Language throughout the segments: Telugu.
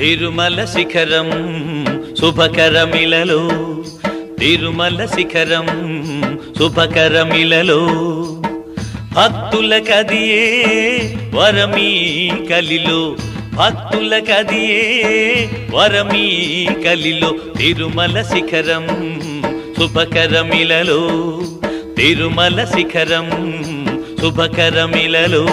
తిరుమల శిఖరం శుభకరమిలలో తిరుమల శిఖరం శుభకరమిలలో భక్తుల కదియే వరమీ కలిలో భక్తుల కదియే వరమీ కలిలో తిరుమల శిఖరం శుభకరమిలలో తిరుమల శిఖరం శుభకరమిలలో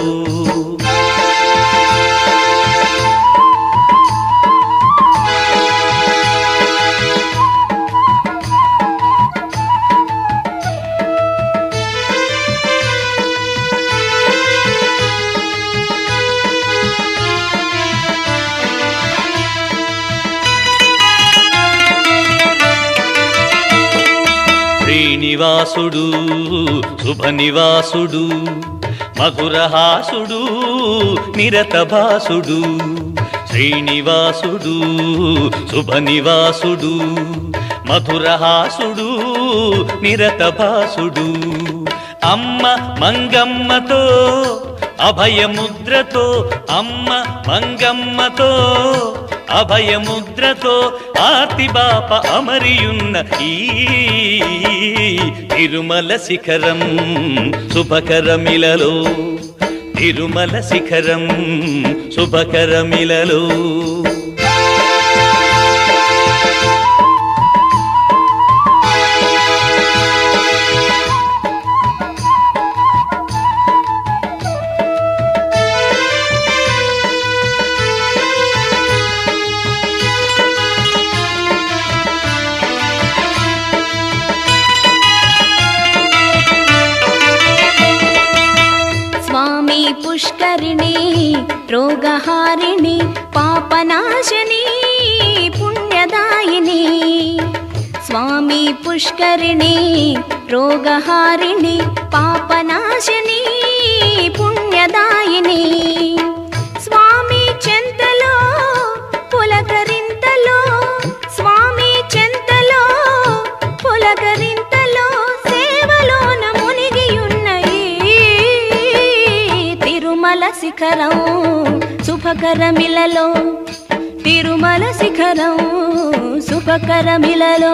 శ్రీనివాసుడు శుభనివాసుడు మధురహాసుడు నిరతభాసుడు శ్రీనివాసుడు శుభనివాసుడు మధురహాసుడు నిరతభాసుడు అమ్మ మంగమ్మతో అభయముద్రతో అమ్మ మంగమ్మతో అభయముద్రతో ఆర్తిబాప అమరియున్న ఈ తిరుమల శిఖరం శుభకరమిలలో తిరుమల శిఖరం శుభకరమిలలో స్వామి పుష్కరిణి రోగహారిణి పాపనాశిని పుణ్యదాయిని స్వామి పుష్కరిణి రోగహారిణి పాపనాశిని పుణ్యదాయిని స్వామి చెంతలో పులకరింతలో స్వామి చెంతలో పులకరింతలో సేవలోన మునిగియున్న ఈ తిరుమల శిఖరం శుభకరమిలలో తిరుమల శిఖరం శుభకరమిలలో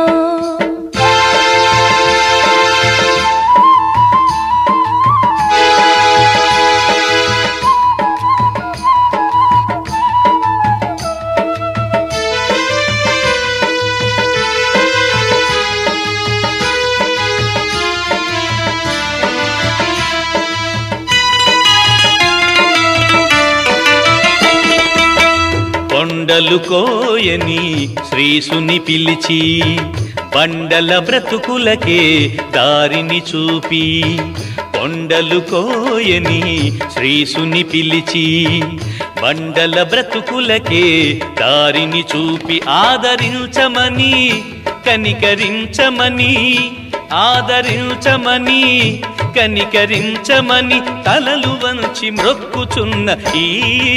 కొండలు కోయని శ్రీసుని పిలిచి బండల బ్రతుకులకే దారిని చూపి కొండలు కోయని శ్రీసుని పిలిచి బండల బ్రతుకులకే దారిని చూపి ఆదరించమని కనికరించమని ఆదరించమని కనికరించమని తలలు వంచి మ్రొక్కుచున్న ఈ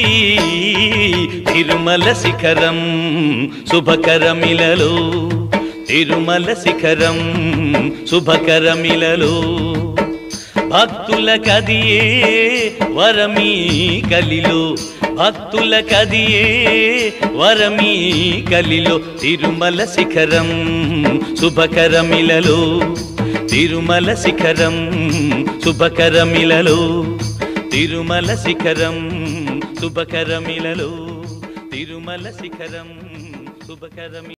తిరుమల శిఖరం శుభకరమిలలో తిరుమల శిఖరం శుభకరమిలలో భక్తుల కదియే వరమీ కలిలో భక్తుల కదియే వరమీ కలిలో తిరుమల శిఖరం శుభకరమిలలో తిరుమల శిఖరం శుభకరమిలలో తిరుమల శిఖరం శుభకరమిలలో తిరుమల శిఖరం శుభకరమి